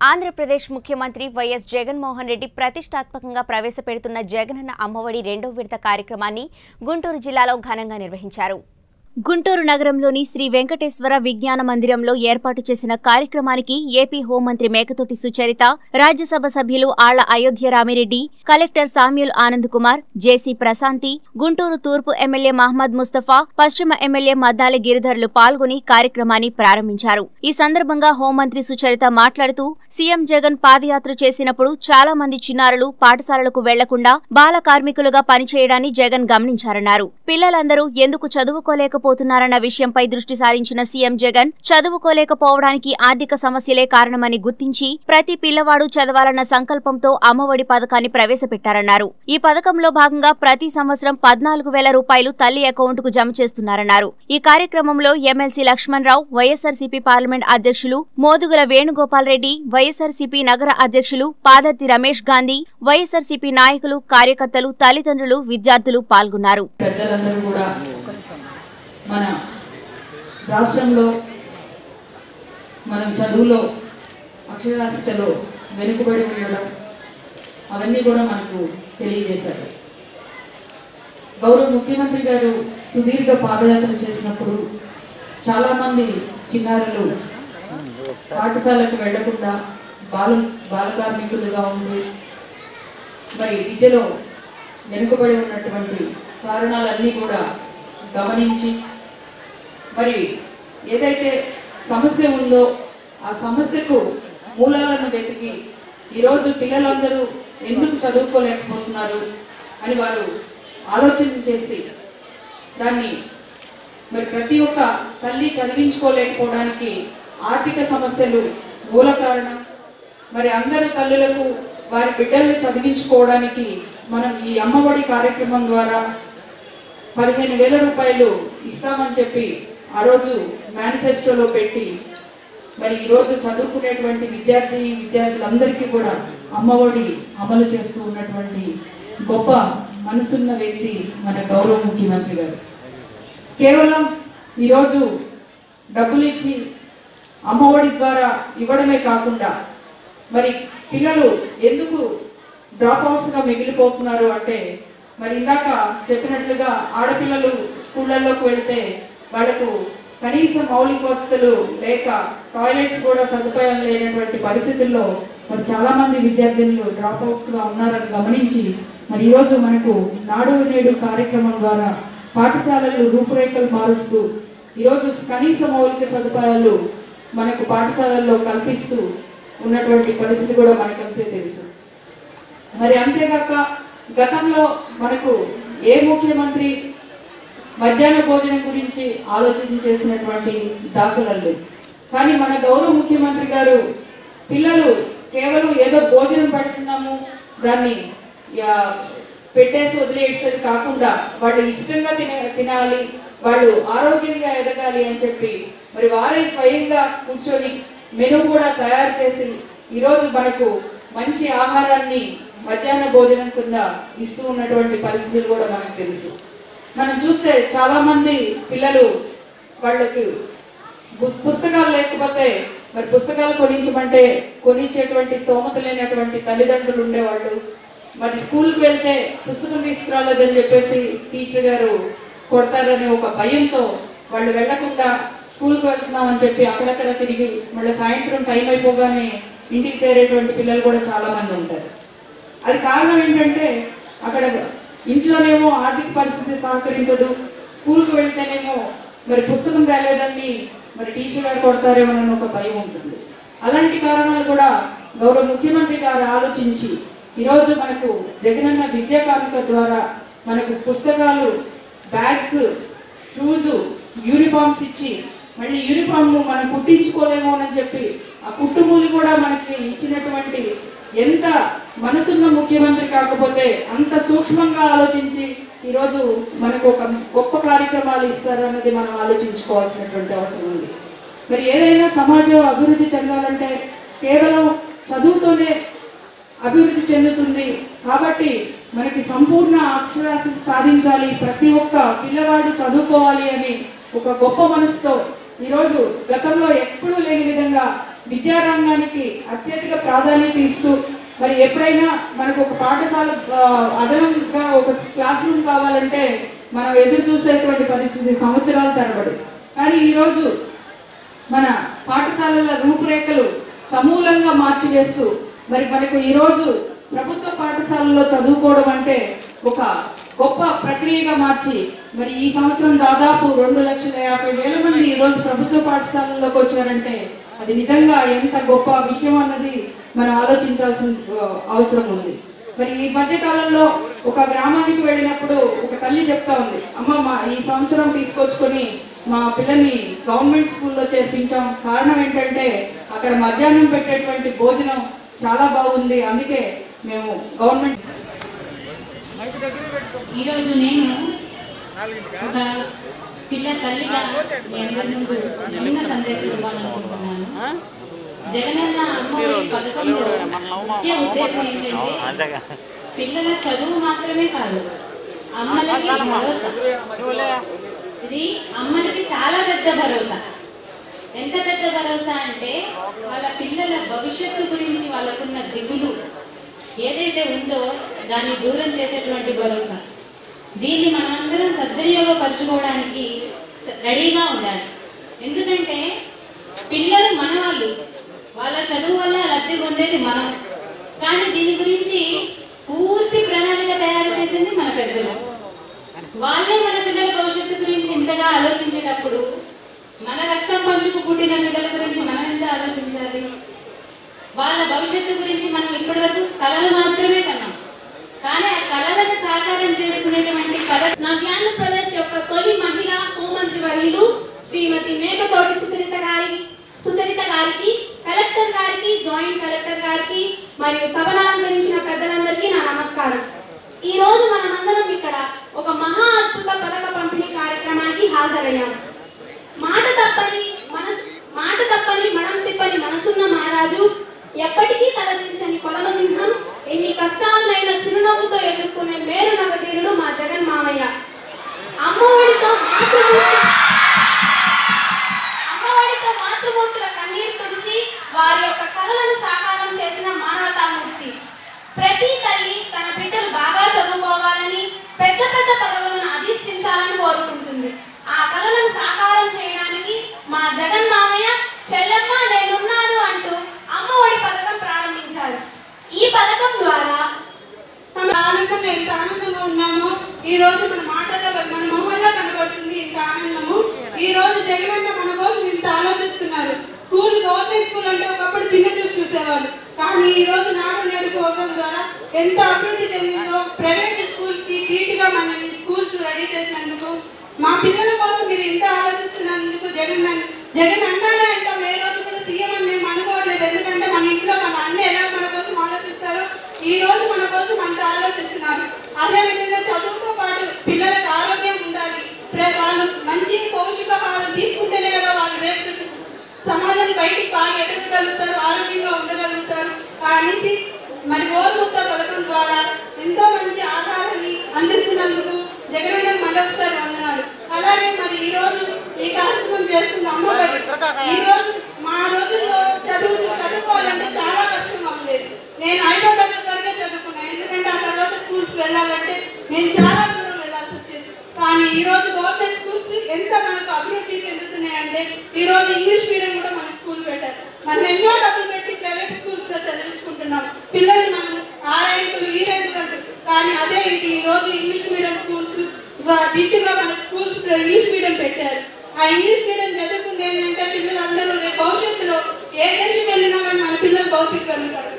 ఆంధ్రప్రదేశ్ ముఖ్యమంత్రి వైఎస్ జగన్మోహన్ రెడ్డి ప్రతిష్టాత్మకంగా ప్రవేశపెడుతున్న జగనన్న అమ్మఒడి రెండో విడత కార్యక్రమాన్ని గుంటూరు జిల్లాలో ఘనంగా నిర్వహించారు గుంటూరు నగరంలోని శ్రీ వెంకటేశ్వర విజ్ఞాన మందిరంలో ఏర్పాటు చేసిన కార్యక్రమానికి ఏపీ హోంమంత్రి మేకతోటి సుచరిత రాజ్యసభ సభ్యులు ఆళ్ల అయోధ్య రామిరెడ్డి కలెక్టర్ సామ్యుల్ ఆనంద్ కుమార్ జేసీ ప్రశాంతి గుంటూరు తూర్పు ఎమ్మెల్యే మహమ్మద్ ముస్తఫా పశ్చిమ ఎమ్మెల్యే మద్దాలి గిరిధర్లు పాల్గొని కార్యక్రమాన్ని ప్రారంభించారు ఈ సందర్భంగా హోంమంత్రి సుచరిత మాట్లాడుతూ సీఎం జగన్ పాదయాత్ర చేసినప్పుడు చాలా మంది చిన్నారులు పాఠశాలలకు వెళ్లకుండా బాల కార్మికులుగా పనిచేయడాన్ని జగన్ గమనించారన్నారు పిల్లలందరూ ఎందుకు చదువుకోలేకపోతున్నారన్న విషయంపై దృష్టి సారించిన సీఎం జగన్ చదువుకోలేకపోవడానికి ఆర్థిక సమస్యలే కారణమని గుర్తించి ప్రతి పిల్లవాడు చదవాలన్న సంకల్పంతో అమ్మఒడి పథకాన్ని ప్రవేశపెట్టారన్నారు ఈ పథకంలో భాగంగా ప్రతి సంవత్సరం పద్నాలుగు వేల రూపాయలు తల్లి అకౌంట్ కు జమ చేస్తున్నారన్నారు ఈ కార్యక్రమంలో ఎమ్మెల్సీ లక్ష్మణరావు వైఎస్ఆర్సీపీ పార్లమెంట్ అధ్యక్షులు మోదుగుల వేణుగోపాల్ రెడ్డి వైఎస్ఆర్సీపీ నగర అధ్యక్షులు పాదర్తి రమేష్ గాంధీ వైఎస్ఆర్సీపీ నాయకులు కార్యకర్తలు తల్లిదండ్రులు విద్యార్థులు పాల్గొన్నారు పెద్దలందరూ కూడా మన రాష్ట్రంలో మనం చదువులో అక్షరాస్యతలో వెనుకబడి ఉండడం అవన్నీ కూడా మనకు తెలియజేశారు గౌరవ ముఖ్యమంత్రి గారు సుదీర్ఘ పాదయాత్ర చేసినప్పుడు చాలామంది చిన్నారులు పాఠశాలకు వెళ్లకుండా బాల బాల కార్మికులుగా ఉండి మరి విద్యలో వెనుకబడి ఉన్నటువంటి కారణాలన్నీ కూడా గమనించి మరి ఏదైతే సమస్య ఉందో ఆ సమస్యకు మూలాలను వెతికి ఈరోజు పిల్లలందరూ ఎందుకు చదువుకోలేకపోతున్నారు అని వారు ఆలోచన చేసి దాన్ని మరి ప్రతి ఒక్క తల్లి చదివించుకోలేకపోవడానికి ఆర్థిక సమస్యలు మూల కారణం మరి అందరు తల్లులకు వారి బిడ్డల్ని చదివించుకోవడానికి మనం ఈ అమ్మఒడి కార్యక్రమం ద్వారా పదిహేను వేల రూపాయలు ఇస్తామని చెప్పి ఆ రోజు మేనిఫెస్టోలో పెట్టి మరి ఈరోజు చదువుకునేటువంటి విద్యార్థి విద్యార్థులందరికీ కూడా అమ్మఒడి అమలు చేస్తూ ఉన్నటువంటి గొప్ప మనసున్న వ్యక్తి మన గౌరవ ముఖ్యమంత్రి గారు కేవలం ఈరోజు డబ్బులు ఇచ్చి అమ్మఒడి ద్వారా ఇవ్వడమే కాకుండా మరి పిల్లలు ఎందుకు డ్రాప్ అవుట్స్గా మిగిలిపోతున్నారు అంటే మరి ఇందాక చెప్పినట్లుగా ఆడపిల్లలు స్కూళ్ళల్లోకి వెళ్తే వాళ్ళకు కనీస మౌలిక వసతులు లేక టాయిలెట్స్ కూడా సదుపాయం లేనటువంటి పరిస్థితుల్లో మరి చాలా మంది విద్యార్థినులు డ్రాప్ అవుట్స్ గా ఉన్నారని గమనించి మరి ఈరోజు మనకు నాడు నేడు కార్యక్రమం ద్వారా పాఠశాలలు రూపురేఖలు మారుస్తూ ఈరోజు కనీస మౌలిక సదుపాయాలు మనకు పాఠశాలల్లో కల్పిస్తూ ఉన్నటువంటి పరిస్థితి కూడా మనకంతే తెలుసు మరి అంతేగాక గతంలో మనకు ఏ ముఖ్యమంత్రి మధ్యాహ్న భోజనం గురించి ఆలోచన చేసినటువంటి దాఖలు లేవు కానీ మన గౌరవ ముఖ్యమంత్రి గారు పిల్లలు కేవలం ఏదో భోజనం పెడుతున్నాము దాన్ని యా, పెట్టేసి వదిలేసేది కాకుండా వాళ్ళు ఇష్టంగా తిన తినాలి వాళ్ళు ఆరోగ్యంగా ఎదగాలి అని చెప్పి మరి వారే స్వయంగా కూర్చొని మెను కూడా తయారు చేసి ఈరోజు మనకు మంచి ఆహారాన్ని మధ్యాహ్న భోజనం కింద ఇస్తూ ఉన్నటువంటి పరిస్థితులు కూడా మనకు తెలుసు మనం చూస్తే చాలా మంది పిల్లలు వాళ్ళకి పు- పుస్తకాలు లేకపోతే మరి పుస్తకాలు కొనించమంటే కొనిచ్చేటువంటి స్తోమత లేనటువంటి తల్లిదండ్రులు ఉండేవాళ్ళు మరి స్కూల్కి వెళ్తే పుస్తకం తీసుకురాలేదని చెప్పేసి టీచర్ గారు కొడతారనే ఒక భయంతో వాళ్ళు వెళ్లకుండా స్కూల్కి వెళ్తున్నామని చెప్పి అక్కడక్కడ తిరిగి మళ్ళీ సాయంత్రం టైం అయిపోగానే ఇంటికి చేరేటువంటి పిల్లలు కూడా చాలా మంది ఉంటారు అది కారణం ఏంటంటే అక్కడ ఇంట్లోనేమో ఆర్థిక పరిస్థితి సహకరించదు స్కూల్కి వెళ్తేనేమో మరి పుస్తకం రాలేదని మరి టీచర్ గారు కొడతారేమోనని ఒక భయం ఉంటుంది అలాంటి కారణాలు కూడా గౌరవ ముఖ్యమంత్రి గారు ఆలోచించి ఈరోజు మనకు జగనన్న విద్యా కానుక ద్వారా మనకు పుస్తకాలు బ్యాగ్స్ షూస్ యూనిఫామ్స్ ఇచ్చి మళ్ళీ యూనిఫామ్ మనం కుట్టించుకోలేమో అని చెప్పి ఆ కుట్టుమూలి కూడా మనకి ఇచ్చినటువంటి ఎంత మనసున్న ముఖ్యమంత్రి కాకపోతే అంత సూక్ష్మంగా ఆలోచించి ఈరోజు మనకు ఒక గొప్ప కార్యక్రమాలు ఇస్తారన్నది మనం ఆలోచించుకోవాల్సినటువంటి అవసరం ఉంది మరి ఏదైనా సమాజం అభివృద్ధి చెందాలంటే కేవలం చదువుతోనే అభివృద్ధి చెందుతుంది కాబట్టి మనకి సంపూర్ణ అక్షరాస్యత సాధించాలి ప్రతి ఒక్క పిల్లవాడు చదువుకోవాలి అని ఒక గొప్ప మనసుతో ఈరోజు గతంలో ఎప్పుడూ లేని విధంగా విద్యారంగానికి అత్యధిక ప్రాధాన్యత ఇస్తూ మరి ఎప్పుడైనా మనకు ఒక పాఠశాల ఆ, అదనంగా ఒక క్లాస్ రూమ్ కావాలంటే మనం ఎదురు చూసేటువంటి పరిస్థితి సంవత్సరాల తరబడి కానీ ఈరోజు మన పాఠశాలల రూపురేఖలు సమూలంగా మార్చివేస్తూ మరి మనకు ఈరోజు ప్రభుత్వ పాఠశాలలో చదువుకోవడం అంటే ఒక గొప్ప ప్రక్రియగా మార్చి మరి ఈ సంవత్సరం దాదాపు రెండు లక్షల యాభై వేల మంది ఈరోజు ప్రభుత్వ పాఠశాలల్లోకి వచ్చారంటే అది నిజంగా ఎంత గొప్ప విషయం అన్నది మనం ఆలోచించాల్సిన ఆ, అవసరం ఉంది మరి ఈ మధ్య కాలంలో ఒక గ్రామానికి వెళ్ళినప్పుడు ఒక తల్లి చెప్తా ఉంది అమ్మ మా ఈ సంవత్సరం తీసుకొచ్చుకొని మా పిల్లని గవర్నమెంట్ స్కూల్లో చేర్పించాం కారణం ఏంటంటే అక్కడ మధ్యాహ్నం పెట్టేటువంటి భోజనం చాలా బాగుంది అందుకే మేము గవర్నమెంట్ ఈరోజు నేను ఒక పిల్ల తల్లిగా మీ అందరి ముందు చిన్న సందేశం ఇవ్వాలనుకుంటున్నాను జగనన్న అమ్మఒడి పథకంలో ముఖ్య ఉద్దేశం ఏంటంటే పిల్లల చదువు మాత్రమే కాదు అమ్మలకి భరోసా ఇది అమ్మలకి చాలా పెద్ద భరోసా ఎంత పెద్ద భరోసా అంటే వాళ్ళ పిల్లల భవిష్యత్తు గురించి వాళ్ళకున్న దిగులు ఏదైతే ఉందో దాన్ని దూరం చేసేటువంటి భరోసా దీన్ని మనమందరం సద్వినియోగపరచుకోవడానికి రెడీగా ఉండాలి ఎందుకంటే పిల్లలు మనవాళ్ళు వాళ్ళ చదువు వల్ల లబ్ధి పొందేది మనం కానీ దీని గురించి పూర్తి ప్రణాళిక తయారు చేసింది మన పెద్దలు వాళ్ళే మన పిల్లల భవిష్యత్తు గురించి ఇంతగా ఆలోచించేటప్పుడు మన రక్తం పంచుకు పుట్టిన పిల్లల గురించి మనం ఎంత ఆలోచించాలి వాళ్ళ భవిష్యత్తు గురించి మనం ఇప్పటివరకు కళలు మాత్రమే కన్నాం కానీ ఆ కళలను సాకారం చేసుకునేటువంటి పద నవ్యాంధ్రప్రదేశ్ యొక్క తొలి మహిళా హోంమంత్రి వర్యులు శ్రీమతి మేకతోటి సుచరిత గారి సుచరిత గారికి కలెక్టర్ గారికి జాయింట్ కలెక్టర్ గారికి మరియు సభను అలంకరించిన పెద్దలందరికీ నా నమస్కారం ఈ రోజు మనమందరం ఇక్కడ ఒక మహా అద్భుత పథక పంపిణీ కార్యక్రమానికి హాజరయ్యాం మాట తప్పని మన మాట తప్పని మనం తిప్పని మనసున్న మహారాజు ఎప్పటికీ తలదించని కొలవసింహం ఎన్ని కష్టాలనైనా చిరునవ్వుతో ఎదుర్కొనే మేరు నగతీరుడు మా జగన్ మామయ్య అమ్మఒడితో మాతృమూర్తి అమ్మఒడితో మాతృమూర్తుల కన్నీరు తుడిచి వారి యొక్క కలలను సాకారం చేసిన మానవతామూర్తి ప్రతి తల్లి తన బిడ్డలు బాగా చదువుకోవాలని పెద్ద పెద్ద పదవులను అధిష్ఠించాలని కోరుకుంటుంది ఆ కలలను సాకారం చేయడానికి మా జగన్ మామయ్య చెల్లెమ్మ నేనున్నాను అంటూ అమ్మ ఒడి పథకం ప్రారంభించారు ఈ పథకం ద్వారా మన ఆనందంగా ఎంత ఆనందంగా ఉన్నామో ఈ రోజు మన మాటల్లో మన మొహంలో కనబడుతుంది ఇంత ఆనందము ఈ రోజు జగనన్న మన కోసం ఇంత ఆలోచిస్తున్నారు స్కూల్ గవర్నమెంట్ స్కూల్ అంటే ఒకప్పుడు చిన్న చూపు చూసేవాళ్ళు కానీ ఈ రోజు నాడు నేడు ప్రోగ్రాం ద్వారా ఎంత అభివృద్ధి చెందిందో ప్రైవేట్ స్కూల్స్ కి ధీటుగా మనల్ని స్కూల్స్ రెడీ చేసినందుకు మా పిల్లల కోసం మీరు ఇంత ఆలోచిస్తున్నందుకు జగన్ అన్న- జగన్ అన్నానే అంటాం ఏ రోజు కూడా సీఎం అని మేము అనుకోవట్లేదు ఎందుకంటే మన ఇంట్లో మన అన్న ఎలా మన కోసం ఆలోచిస్తారో ఈ రోజు మన కోసం అంత ఆలోచిస్తున్నారు అదే విధంగా చదువుతో పాటు పిల్లలకు ఆరోగ్యం ఉండాలి ప్ర- వాళ్ళు మంచి పౌష్టికాహారం తీసుకుంటేనే కదా వాళ్ళు రేపు సమాజాన్ని బయటికి బాగా ఎదగగలుగుతారు ఆరోగ్యంగా ఉండగలుగుతారు అనేసి మరి గోరుముక్త పథకం ద్వారా ఎంతో మంచి ఆహారాన్ని అందిస్తున్నందుకు జగనన్న మళ్ళీ ఒకసారి వందనాలు అలాగే మరి ఈ రోజు ఈ కార్యక్రమం చేస్తున్న అమ్మబడి ఈ రోజు మా రోజుల్లో చదువు చదువుకోవాలంటే చాలా కష్టంగా ఉండేది నేను ఐదో తరగతి వరకే చదువుకున్నాను ఎందుకంటే ఆ తర్వాత స్కూల్స్ వెళ్ళాలంటే నేను చాలా దూరం వెళ్ళాల్సి వచ్చేది కానీ ఈ రోజు గవర్నమెంట్ స్కూల్స్ ఎంత మనకు అభివృద్ధి చెందుతున్నాయంటే ఈ రోజు ఇంగ్లీష్ మీడియం కూడా మన స్కూల్ పెట్టారు మనం ఎన్నో డబ్బులు పెట్టి ప్రైవేట్ స్కూల్స్ లో చదివించుకుంటున్నాం పిల్లల్ని మనం ఆ ర్యాంకులు ఈ ర్యాంకులు అంటారు కానీ అదే ఇది ఈ రోజు ఇంగ్లీష్ మీడియం స్కూల్స్ దిట్టుగా మన స్కూల్స్ ఇంగ్లీష్ మీడియం పెట్టారు ఆ ఇంగ్లీష్ మీడియం చదువుకుంటే ఏంటంటే పిల్లలందరూ రేపు భవిష్యత్తులో ఏ దేశం వెళ్ళినా కానీ మన పిల్లలు భౌతికగలుగుతారు